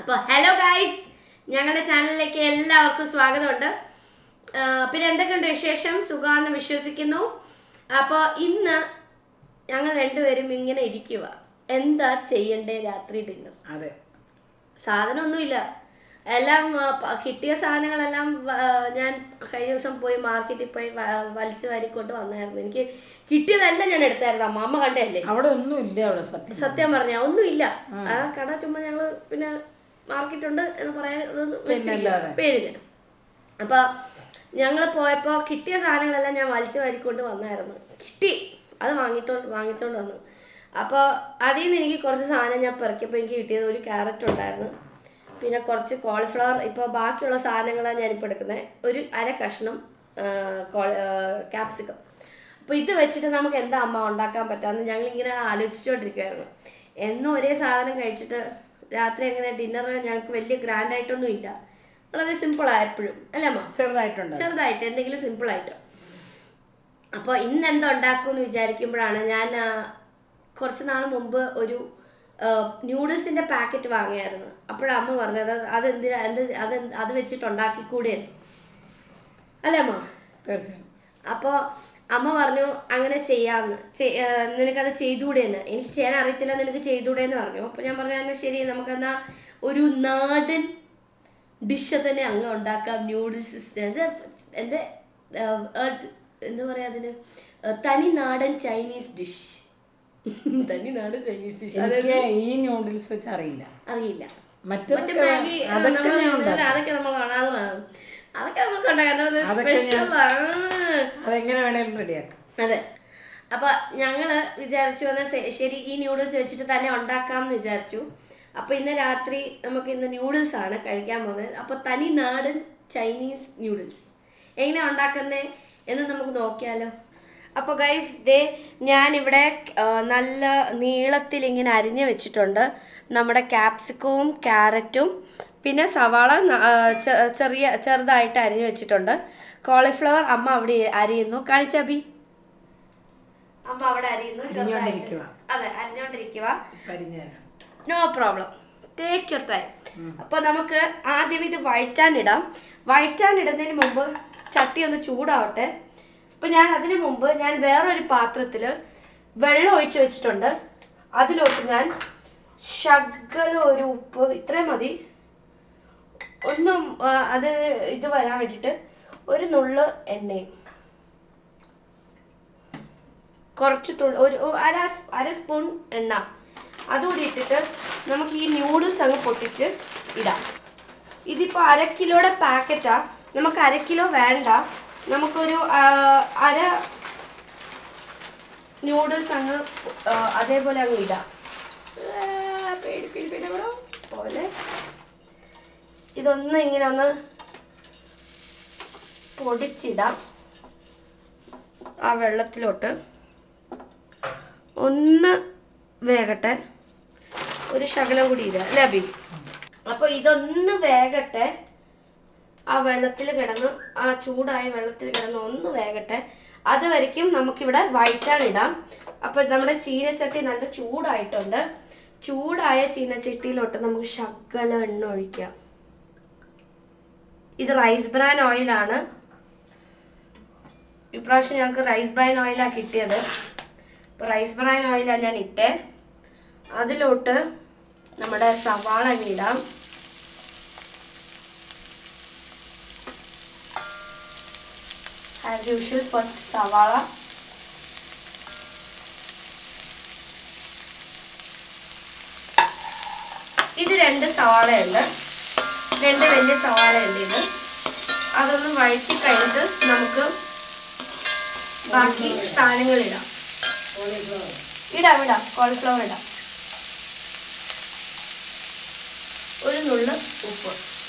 അപ്പോൾ hello guys ഞങ്ങളുടെ ചാനലിലേക്ക് എല്ലാവർക്കും സ്വാഗതമുണ്ട് ആ, പിന്നെ എന്തൊക്കെയുണ്ട് വിശേഷം സുഖമാണെന്ന് വിശ്വസിക്കുന്നു അപ്പോൾ ഇന്ന് ഞങ്ങൾ രണ്ടുപേരും ഇങ്ങനെ ഇരിക്കുക എന്താ ചെയ്യണ്ടേ രാത്രി ഡിന്നർ അതെ സാധനമൊന്നുമില്ല എല്ലാം ആ, പ- കിട്ടിയ സാധനങ്ങളെല്ലാം വ- ആ, ഞാൻ കഴിഞ്ഞ ദിവസം പോയി മാർക്കറ്റിൽ പോയി വ- വലിച്ചു വാരിക്കൊണ്ട് വന്നായിരുന്നു എനിക്ക് കിട്ടിയതെല്ലാം ഞാൻ എടുത്തായിരുന്നു അമ്മ അമ്മ കണ്ടല്ലേ അവിടെ ഒന്നും ഇല്ല അവിടെ സത്യം സത്യം പറഞ്ഞ ഒന്നുമില്ല ആ കട ചുമ്മാ ഞങ്ങള് പിന്നെ മാർക്കറ്റ് ഉണ്ട് എന്ന് പറയാൻ ഇതൊന്ന് വെച്ചിരിക്കുകയാണ്. പിന്നല്ലാതെ. പേരിന് അപ്പൊ ഞങ്ങള് പോയപ്പോ കിട്ടിയ സാധനങ്ങളെല്ലാം ഞാൻ വലിച്ചു വാരിക്കൊണ്ട് വന്നായിരുന്നു കിട്ടി അത് വാങ്ങിട്ടോണ്ട് വാങ്ങിച്ചോണ്ട് വന്നു അപ്പോൾ അതിൽ നിന്ന് എനിക്ക് കുറച്ച് സാധനം ഞാൻ പെറുക്കിയപ്പോൾ എനിക്ക് കിട്ടിയത് ഒരു ക്യാരറ്റ് ഉണ്ടായിരുന്നു പിന്നെ കുറച്ച് കോളിഫ്ലവർ ഇപ്പോൾ ബാക്കിയുള്ള സാധനങ്ങളാണ് ഞാനിപ്പോൾ എടുക്കുന്നത് ഒരു അര കഷ്ണം ക്യാപ്സിക്കം അപ്പോൾ ഇത് വെച്ചിട്ട് നമുക്ക് എന്താ അമ്മ ഉണ്ടാക്കാൻ പറ്റാമെന്ന് ഞങ്ങളിങ്ങനെ ആലോചിച്ചുകൊണ്ടിരിക്കുവായിരുന്നു എന്നും ഒരേ സാധനം കഴിച്ചിട്ട് രാത്രി എങ്ങനെ ഡിന്നർ ഞങ്ങൾക്ക് വലിയ ഗ്രാൻഡ് ആയിട്ടൊന്നും ഇല്ല വളരെ സിമ്പിൾ ആയപ്പോഴും അല്ലേ അമ്മ ചെറുതായിട്ടുണ്ട് ചെറുതായിട്ട് എന്തെങ്കിലും സിമ്പിൾ ആയിട്ട് അപ്പോൾ ഇന്ന് എന്താ ഉണ്ടാക്കുമെന്ന് വിചാരിക്കുമ്പോഴാണ് ഞാൻ ആ, കുറച്ച് നാൾ മുമ്പ് ഒരു ന്യൂഡിൽസിന്റെ പാക്കറ്റ് വാങ്ങിയായിരുന്നു അപ്പോഴാണ് അമ്മ പറഞ്ഞത് അതെന്തിനാ എന്ത് അത് അത് വെച്ചിട്ട് ഉണ്ടാക്കിക്കൂടെ അല്ലേ അമ്മ തീർച്ചയായും അപ്പോൾ അമ്മ പറഞ്ഞു അങ്ങനെ ചെയ്യാമെന്ന് ചെ- ആ, നിനക്കത് ചെയ്തുകൂടെയെന്ന് എനിക്ക് ചെയ്യാൻ അറിയത്തില്ല നിനക്ക് ചെയ്തുകൂടെയെന്ന് പറഞ്ഞു അപ്പോൾ ഞാൻ പറഞ്ഞു എന്നാൽ ശരി നമുക്കെന്നാ ഒരു നാടൻ ഡിഷ് തന്നെ അങ്ങ് ഉണ്ടാക്കാം ന്യൂഡിൽസ് എന്ത് എന്ത് ആ, ആ, എന്താ പറയാ അതിന് ആ, തനി നാടൻ ചൈനീസ് ഡിഷ് തനി നാടൻ ചൈനീസ് ഡിഷ് അതായത് എനിക്ക് ഈ ന്യൂഡിൽസ് വെച്ച് അറിയില്ല അറിയില്ല മറ്റേ മറ്റൊക്കെ മാഗി ആ, അതൊക്കെ നമ്മള് ഞാൻ ഉണ്ടാക്കും അതൊക്കെ നമ്മൾ കാണാതെ അതൊക്കെ നമുക്ക് ഉണ്ടാക്കാം അതൊക്കെ ഞാൻ- സ്പെഷ്യൽ അതെങ്ങനെ വേണേലും റെഡിയാക്കാം അതെ അപ്പൊ ഞങ്ങള് വിചാരിച്ചു എന്നാൽ ശ- ശരി ഈ ന്യൂഡിൽസ് വെച്ചിട്ട് തന്നെ ഉണ്ടാക്കാം എന്ന് വിചാരിച്ചു അപ്പൊ ഇന്ന് രാത്രി നമുക്ക് ഇന്ന് ന്യൂഡിൽസ് ആണ് കഴിക്കാൻ പോകുന്നത് അപ്പൊ തനി നാടൻ ചൈനീസ് ന്യൂഡിൽസ് എങ്ങനെയാ ഉണ്ടാക്കുന്നേ എന്ന് നമുക്ക് നോക്കിയാലോ അപ്പൊ ഗൈസ് ദേ ഞാനിവിടെ ആ, നല്ല നീളത്തിൽ ഇങ്ങനെ അരിഞ്ഞു വെച്ചിട്ടുണ്ട് നമ്മുടെ ക്യാപ്സിക്കവും ക്യാരറ്റും പിന്നെ സവാള ന- ആ, ചെ- ചെറിയ ചെറുതായിട്ട് അരിഞ്ഞു വെച്ചിട്ടുണ്ട് കോളിഫ്ലവർ അമ്മ അവിടെ അരിയുന്നു കാണിച്ചബി അമ്മ അവിടെ അരിയുന്നു ചെറുതായിട്ട്. അരിഞ്ഞോണ്ടിരിക്കുവാ. അതെ അരിഞ്ഞോണ്ടിരിക്കുക പരിഞ്ഞേരം no problem take your time അപ്പോൾ നമുക്ക് ആദ്യം ഇത് വഴറ്റാനിടാം വഴറ്റാനിടുന്നതിന് മുമ്പ് ചട്ടി ഒന്ന് ചൂടാവട്ടെ അപ്പോൾ ഞാൻ അതിന് മുമ്പ് ഞാൻ വേറൊരു പാത്രത്തിൽ വെള്ളം ഒഴിച്ച് വെച്ചിട്ടുണ്ട് അതിലോട്ട് ഞാൻ ശകലം ഒരു ഉപ്പ് ഇത്രയും മതി ഒന്നും ആ, അത് ഇത് വരാൻ വേണ്ടിയിട്ട് ഒരു നുള്ള് എണ്ണയും കുറച്ച് തുള്ളി ഒരു ഒരു അര സ്- അര സ്പൂൺ എണ്ണ അതുകൂടി ഇട്ടിട്ട് നമുക്ക് ഈ ന്യൂഡിൽസ് അങ്ങ് പൊട്ടിച്ച് ഇടാം ഇതിപ്പോൾ അര കിലോയുടെ പാക്കറ്റാ നമുക്ക് അര കിലോ വേണ്ട നമുക്കൊരു ആ, അര ന്യൂഡിൽസ് അങ്ങ് ആ, അതേപോലെ അങ്ങ് ഇടാം ആ, പേടി പേടി പേടി ഇവിടെ പോലെ ഇതൊന്ന് ഇങ്ങനെ ഒന്ന് പൊടിച്ചിടാം ആ വെള്ളത്തിലോട്ട് ഒന്ന് വേകട്ടെ ഒരു ശകലം കൂടി ഇടാം അല്ലേ അബി അപ്പൊ ഇതൊന്ന് വേകട്ടെ ആ വെള്ളത്തിൽ കിടന്ന് ആ ചൂടായ വെള്ളത്തിൽ കിടന്ന് ഒന്ന് വേകട്ടെ അതുവരയ്ക്കും നമുക്കിവിടെ വഴറ്റാനിടാം അപ്പൊ നമ്മുടെ ചീനച്ചട്ടി നല്ല ചൂടായിട്ടുണ്ട് ചൂടായ ചീനച്ചട്ടിയിലോട്ട് നമുക്ക് ശകലം എണ്ണ ഒഴിക്കാം ഇത് റൈസ് ബ്രാൻ ഓയിലാണ് ഇപ്രാവശ്യം ഞങ്ങൾക്ക് റൈസ് ബ്രാൻ ഓയിലാണ് കിട്ടിയത് അപ്പോൾ റൈസ് ബ്രാൻ ഓയിലാണ് ഞാൻ ഇട്ടേ അതിലോട്ട് നമ്മുടെ സവാള അങ്ങ് ഇടാം ആസ് യൂഷ്വൽ ഫസ്റ്റ് സവാള ഇത് രണ്ട് സവാളയുണ്ട് രണ്ട് വലിയ സവാളയുണ്ട് ഇത് അതൊന്ന് വഴറ്റി കഴിഞ്ഞിട്ട് നമുക്ക് ബാക്കി സാധനങ്ങൾ ഇടാം ഇടാം ഇടാം കോളിഫ്ലവർ ഇടാം ഒരു നുള്ള് ഉപ്പ്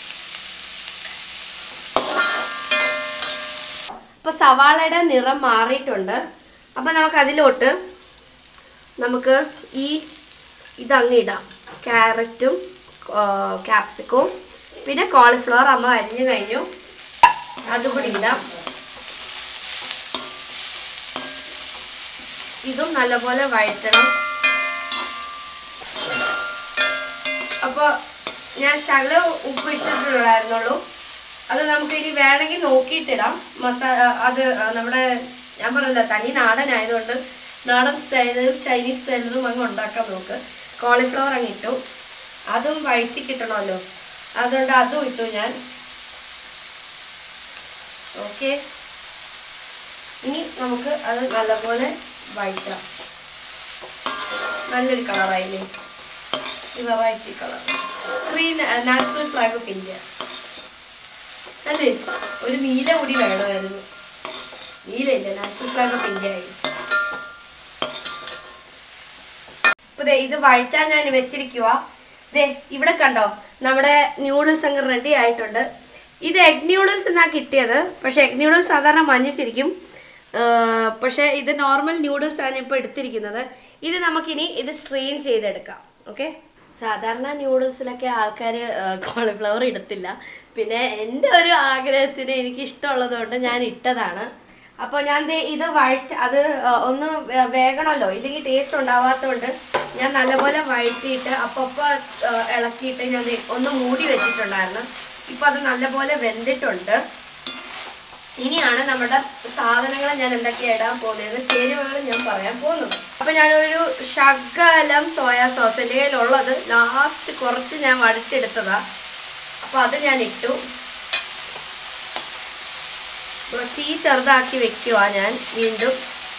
ഇപ്പൊ സവാളയുടെ നിറം മാറിയിട്ടുണ്ട് അപ്പൊ നമുക്ക് അതിലോട്ട് നമുക്ക് ഈ ഇതങ്ങ് ഇടാം ക്യാരറ്റും ക്യാപ്സിക്കവും പിന്നെ കോളിഫ്ലവർ അമ്മ അരിഞ്ഞു കഴിഞ്ഞു അതുകൂടി ഇടാം ഇതും നല്ലപോലെ വഴറ്റണം അപ്പോൾ ഞാൻ ശകലം ഉപ്പ് ഇട്ടിട്ടുണ്ടായിരുന്നുള്ളൂ അത് നമുക്ക് ഇനി വേണമെങ്കിൽ നോക്കിയിട്ടിടാം മസാല അത് നമ്മുടെ ഞാൻ പറഞ്ഞല്ലോ തനി നാടനായതുകൊണ്ട് നാടൻ സ്റ്റൈലും ചൈനീസ് സ്റ്റൈലിലും അങ്ങ് ഉണ്ടാക്കാൻ നോക്ക് കോളിഫ്ലവർ അങ്ങ് ഇട്ടു അതും വഴറ്റി കിട്ടണമല്ലോ അതുകൊണ്ട് അതും ഇട്ടു ഞാൻ ഓക്കെ ഇനി നമുക്ക് അത് നല്ലപോലെ വഴറ്റാം നല്ലൊരു കളറായില്ലേ ഈ variety colour green national flag of India അല്ലേ ഒരു നീല മുടി വേണമായിരുന്നു നീലയില്ല നാഷണൽ ഫ്ലാഗ് ഓഫ് ഇന്ത്യ ആയി ഇപ്പൊ ദേ ഇത് വഴറ്റാൻ ഞാൻ വെച്ചിരിക്കുക ദേ ഇവിടെ കണ്ടോ നമ്മുടെ ന്യൂഡിൽസ് അങ്ങ് റെഡി ആയിട്ടുണ്ട് ഇത് എഗ് ന്യൂഡിൽസ് എന്നാ കിട്ടിയത് പക്ഷെ എഗ് ന്യൂഡിൽസ് സാധാരണ മഞ്ഞിച്ചിരിക്കും പക്ഷെ ഇത് നോർമൽ ന്യൂഡിൽസ് ആണ് ഇപ്പോൾ എടുത്തിരിക്കുന്നത് ഇത് നമുക്കിനി ഇത് സ്ട്രെയിൻ ചെയ്തെടുക്കാം ഓക്കെ സാധാരണ ന്യൂഡിൽസിലൊക്കെ ആൾക്കാർ കോളിഫ്ലവർ ഇടത്തില്ല പിന്നെ എൻ്റെ ഒരു ആഗ്രഹത്തിന് എനിക്ക് ഇഷ്ടമുള്ളത് കൊണ്ട് ഞാൻ ഇട്ടതാണ് അപ്പോൾ ഞാൻ ദേ ഇത് വഴറ്റ് അത് ആ, ഒന്ന് വേ- വേകണമല്ലോ ഇല്ലെങ്കിൽ ടേസ്റ്റ് ഉണ്ടാവാത്തതുകൊണ്ട് ഞാൻ നല്ലപോലെ വഴറ്റിയിട്ട് അപ്പപ്പോൾ ഇളക്കിയിട്ട് ഞാൻ ദേ ഒന്ന് മൂടി വെച്ചിട്ടുണ്ടായിരുന്നു ഇപ്പം അത് നല്ലപോലെ വെന്തിട്ടുണ്ട് ഇനിയാണ് നമ്മുടെ സാധനങ്ങൾ ഞാൻ എന്തൊക്കെയാ ഇടാൻ പോകുന്നത് ചേരുവകൾ ഞാൻ പറയാൻ പോകുന്നത് അപ്പൊ ഞാനൊരു ശകലം സോയാ സോസ് എൻ്റെ കയ്യിലുള്ളത് ലാസ്റ്റ് കുറച്ച് ഞാൻ വടിച്ചെടുത്തതാ അപ്പൊ അത് ഞാൻ ഇട്ടു ഇപ്പൊ തീ ചെറുതാക്കി വെക്കുവാ ഞാൻ വീണ്ടും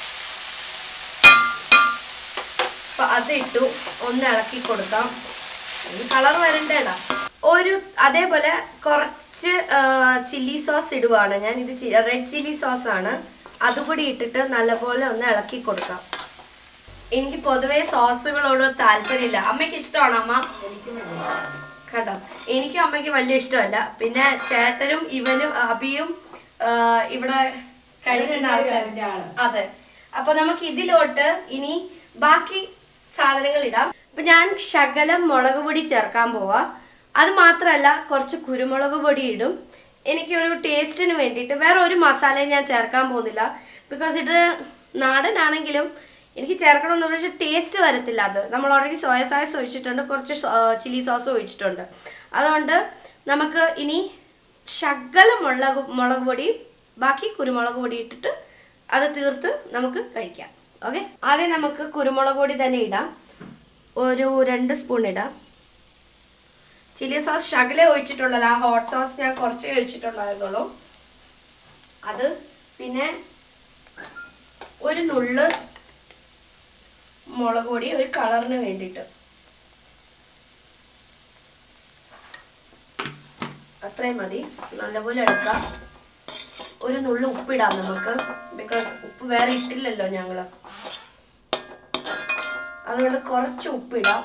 അപ്പൊ അത് ഇട്ടു ഒന്ന് ഇളക്കി കൊടുക്കാം കളർ വരണ്ടേടാ ഒരു അതേപോലെ കുറച്ച് ചില്ലി സോസ് ഇടുവാണ് ഞാൻ ഇത് റെഡ് ചില്ലി സോസ് ആണ് അതുകൂടി ഇട്ടിട്ട് നല്ലപോലെ ഒന്ന് ഇളക്കി കൊടുക്കാം എനിക്ക് പൊതുവേ സോസുകളോട് താല്പര്യമില്ല അമ്മയ്ക്ക് ഇഷ്ടമാണോ അമ്മ കണ്ടോ എനിക്കും അമ്മയ്ക്ക് വലിയ ഇഷ്ടമല്ല പിന്നെ ചേട്ടനും ഇവനും അബിയും ആ, ഇവിടെ കഴിക്കുന്ന ആൾക്കാർ അതെ അപ്പൊ നമുക്ക് ഇതിലോട്ട് ഇനി ബാക്കി സാധനങ്ങൾ ഇടാം അപ്പൊ ഞാൻ ശകലം മുളക് പൊടി ചേർക്കാൻ പോവാ അത് മാത്രമല്ല കുറച്ച് കുരുമുളക് പൊടി ഇടും എനിക്കൊരു ടേസ്റ്റിന് വേണ്ടിയിട്ട് വേറെ ഒരു മസാലയും ഞാൻ ചേർക്കാൻ പോകുന്നില്ല ബിക്കോസ് ഇത് നാടനാണെങ്കിലും എനിക്ക് ചേർക്കണമെന്ന് പക്ഷെ ടേസ്റ്റ് വരത്തില്ല അത് നമ്മൾ ഓൾറെഡി സോയ സോസ് ഒഴിച്ചിട്ടുണ്ട് കുറച്ച് ചില്ലി സോസ് ഒഴിച്ചിട്ടുണ്ട് അതുകൊണ്ട് നമുക്ക് ഇനി ശകലം മുളക് മുളക് പൊടി ബാക്കി കുരുമുളക് പൊടി ഇട്ടിട്ട് അത് തീർത്ത് നമുക്ക് കഴിക്കാം ഓക്കെ ആദ്യം നമുക്ക് കുരുമുളക് പൊടി തന്നെ ഇടാം ഒരു രണ്ട് സ്പൂൺ ഇടാം ചില്ലി സോസ് ശകലേ ഒഴിച്ചിട്ടുള്ളത് ആ ഹോട്ട് സോസ് ഞാൻ കുറച്ചേ ഒഴിച്ചിട്ടുണ്ടായിരുന്നുള്ളൂ അത് പിന്നെ ഒരു നുള്ള് മുളക് പൊടി ഒരു കളറിന് വേണ്ടിയിട്ട് അത്രയും മതി നല്ലപോലെ എടുക്കാം ഒരു നുള്ളു ഉപ്പിടാം നമുക്ക് ബിക്കോസ് ഉപ്പ് വേറെ ഇട്ടില്ലല്ലോ ഞങ്ങള് അതുകൊണ്ട് കുറച്ച് ഉപ്പിടാം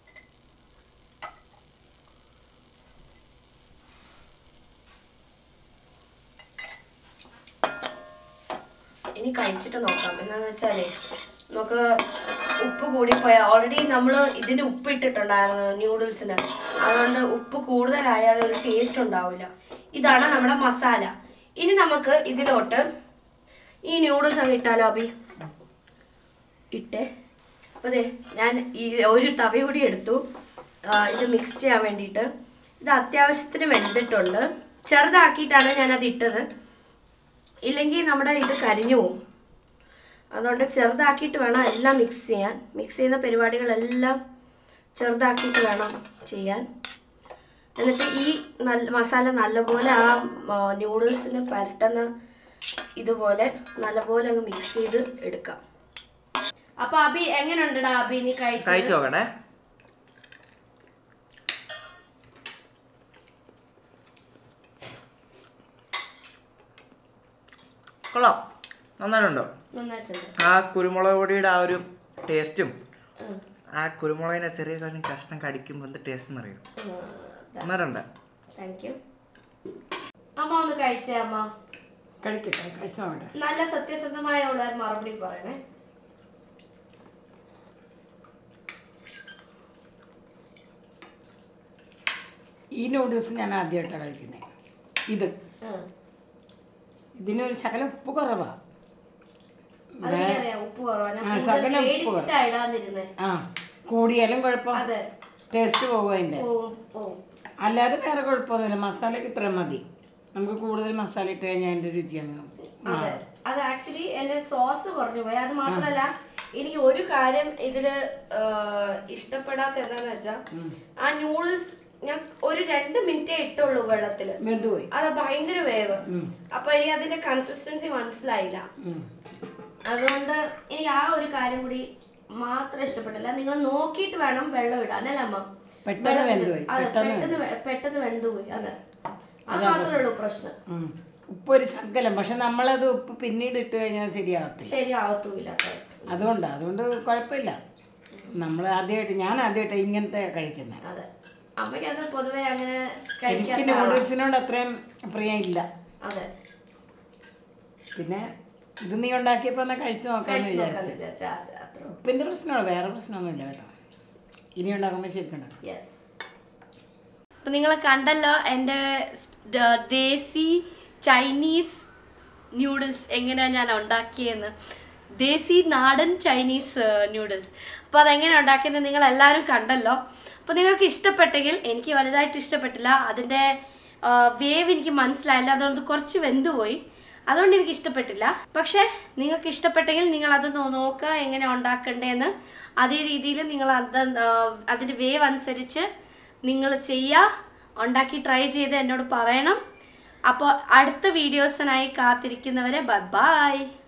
ഇനി കഴിച്ചിട്ട് നോക്കാം എന്താന്ന് വെച്ചാലേ നമുക്ക് ഉപ്പ് കൂടിപ്പോയാൽ ഓൾറെഡി നമ്മൾ ഇതിന് ഉപ്പ് ഇട്ടിട്ടുണ്ടായിരുന്നു ന്യൂഡിൽസിന് അതുകൊണ്ട് ഉപ്പ് കൂടുതലായാൽ ഒരു ടേസ്റ്റ് ഉണ്ടാവില്ല ഇതാണ് നമ്മുടെ മസാല ഇനി നമുക്ക് ഇതിലോട്ട് ഈ ന്യൂഡിൽസ് അങ്ങ് ഇട്ടാലോ അബി ഇട്ടേ അപ്പോൾ അതെ ഞാൻ ഈ ഒരു തവി കൂടി എടുത്തു ആ, ഇത് മിക്സ് ചെയ്യാൻ വേണ്ടിയിട്ട് ഇത് അത്യാവശ്യത്തിന് വെന്തിട്ടുണ്ട് ചെറുതാക്കിയിട്ടാണ് ഞാനത് ഇട്ടത് ഇല്ലെങ്കിൽ നമ്മുടെ ഇത് കരിഞ്ഞു പോകും അതുകൊണ്ട് ചെറുതാക്കിയിട്ട് വേണം എല്ലാം മിക്സ് ചെയ്യാൻ മിക്സ് ചെയ്യുന്ന പരിപാടികളെല്ലാം ചെറുതാക്കിയിട്ട് വേണം ചെയ്യാൻ എന്നിട്ട് ഈ നല്ല മസാല നല്ലപോലെ ആ ന്യൂഡിൽസിന് പരട്ടുന്ന ഇതുപോലെ നല്ലപോലെ അങ്ങ് മിക്സ് ചെയ്ത് എടുക്കാം അപ്പൊ അബി എങ്ങനെയുണ്ടടാ അബി നീ കഴിച്ചു കഴിച്ചു നോക്കണേ കൊള്ളാം നന്നായിട്ടുണ്ടോ നന്നായിട്ടുണ്ട് ആ കുരുമുളക് പൊടിയുടെ ആ ഒരു ടേസ്റ്റും ഉം. ആ കുരുമുളകിനെ ചെറിയ കാര്യം കഷ്ണം കടിക്കുമ്പോൾ എന്ത് ടേസ്റ്റ് എന്നറിയും നന്നായിട്ടുണ്ട് താങ്ക് യു അമ്മ ഒന്ന് കഴിച്ചേ അമ്മ കഴിക്കട്ടെ കഴിച്ചോട്ടെ നല്ല സത്യസന്ധമായ ഉള്ള മറുപടി പറയണേ ഈ നൂഡിൽസ് ഞാൻ ആദ്യമായിട്ടാണ് കഴിക്കുന്നത് ഇത് ഉം. ഇതിനൊരു ശകലം ഉപ്പ് കുറവാ അതെനിക്കറിയാം ഉപ്പ് കുറവാ ഞാൻ ആ, കൂടുതൽ ശകലം ഉപ്പ് പേടിച്ചിട്ടാ ഇടാതിരുന്നേ ആ കൂടിയാലും കുഴപ്പം അതെ ടേസ്റ്റ് പോകും അതിൻ്റെ പോവും പോവും അല്ലാതെ വേറെ കുഴപ്പമൊന്നുമില്ല മസാലയ്ക്ക് ഇത്ര മതി നമുക്ക് കൂടുതൽ മസാല ഇട്ട് കഴിഞ്ഞാൽ അതിൻ്റെ രുചി അങ്ങ് അതെ അത് ആക്ച്വലി എന്റെ സോസ് കുറഞ്ഞു പോയി അത് മാത്രമല്ല എനിക്ക് ഒരു കാര്യം ഇതില് ആഹ്, ഇഷ്ടപ്പെടാത്ത എന്താന്ന് വെച്ചാ ആ നൂഡിൽസ് ഞാൻ ഒരു രണ്ട് മിനിറ്റേ ഇട്ടുള്ളൂ വെള്ളത്തില് വെന്തുപോയി അത് ഭയങ്കര വേവ് അപ്പൊ എനിക്ക് അതിന്റെ കൺസിസ്റ്റൻസി മനസ്സിലായില്ല ഉം. അതുകൊണ്ട് എനിക്ക് ആ ഒരു കാര്യം കൂടി മാത്രം ഇഷ്ടപ്പെട്ടില്ല നിങ്ങൾ നോക്കിയിട്ട് വേണം വെള്ളം ഇടാൻ അല്ലേ അമ്മ പെട്ടെന്ന് വെള്ളത്തില്- വെന്തുപോയി, അതെ, പെട്ടെന്ന് പെട്ടെന്ന് വെ- പെട്ടെന്ന് വെന്തുപോയി അതെ അത് മാത്രമേ ഉള്ളൂ പ്രശ്നം ഉം. ഉപ്പൊരു ശകലം പക്ഷെ നമ്മളത് ഉപ്പ് പിന്നീട് ഇട്ട് കഴിഞ്ഞാൽ ശരിയാവത്തില്ല ശരിയാവത്തുമില്ല അതുകൊണ്ടാണ് അതുകൊണ്ട് കുഴപ്പമില്ല നമ്മൾ ആദ്യമായിട്ട് ഞാൻ ആദ്യമായിട്ട് ഇങ്ങനത്തെ കഴിക്കുന്നത് അതെ അമ്മയ്ക്ക് അത് പൊതുവെ അങ്ങനെ എനിക്ക് കഴിക്കാത്ത ആളാ. നൂഡിൽസിനോട് അത്രയും പ്രിയം ഇല്ല അതെ പിന്നെ ഇത് നീ ഉണ്ടാക്കിയപ്പോൾ എന്നാൽ കഴിച്ചു നോക്കാമെന്ന് കഴിച്ച് നോക്കാന്ന് വിചാരിച്ചു വിചാരിച്ചാ അത് അത്രേ ഉള്ളൂ. ഉപ്പിൻ്റെ പ്രശ്നമാണ് വേറെ പ്രശ്നമൊന്നുമില്ല കേട്ടോ ഇനി ഉണ്ടാക്കുമ്പോൾ ശരിക്കും ഉണ്ടാക്കും യെസ് അപ്പൊ നിങ്ങൾ കണ്ടല്ലോ എൻ്റെ സ്- ദേശി ചൈനീസ് ന്യൂഡിൽസ് എങ്ങനെയാണ് ഞാൻ ഉണ്ടാക്കിയെന്ന് ദേശി നാടൻ ചൈനീസ് ന്യൂഡിൽസ് അപ്പോൾ അതെങ്ങനെ ഉണ്ടാക്കിയെന്ന് നിങ്ങൾ എല്ലാവരും കണ്ടല്ലോ അപ്പോൾ നിങ്ങൾക്ക് ഇഷ്ടപ്പെട്ടെങ്കിൽ എനിക്ക് വലുതായിട്ട് ഇഷ്ടപ്പെട്ടില്ല അതിൻ്റെ വേവ് എനിക്ക് മനസ്സിലായില്ല അതുകൊണ്ട് കുറച്ച് വെന്തുപോയി അതുകൊണ്ട് എനിക്ക് ഇഷ്ടപ്പെട്ടില്ല പക്ഷേ നിങ്ങൾക്ക് ഇഷ്ടപ്പെട്ടെങ്കിൽ നിങ്ങൾ അത് നോ- നോക്കുക എങ്ങനെ ഉണ്ടാക്കണ്ടേന്ന് അതേ രീതിയിൽ നിങ്ങൾ അത് ആ, അതിൻ്റെ വേവ് അനുസരിച്ച് നിങ്ങൾ ചെയ്യുക ഉണ്ടാക്കി ട്രൈ ചെയ്ത് എന്നോട് പറയണം അപ്പോൾ അടുത്ത വീഡിയോസിനായി കാത്തിരിക്കുന്നവരെ ബൈ ബൈ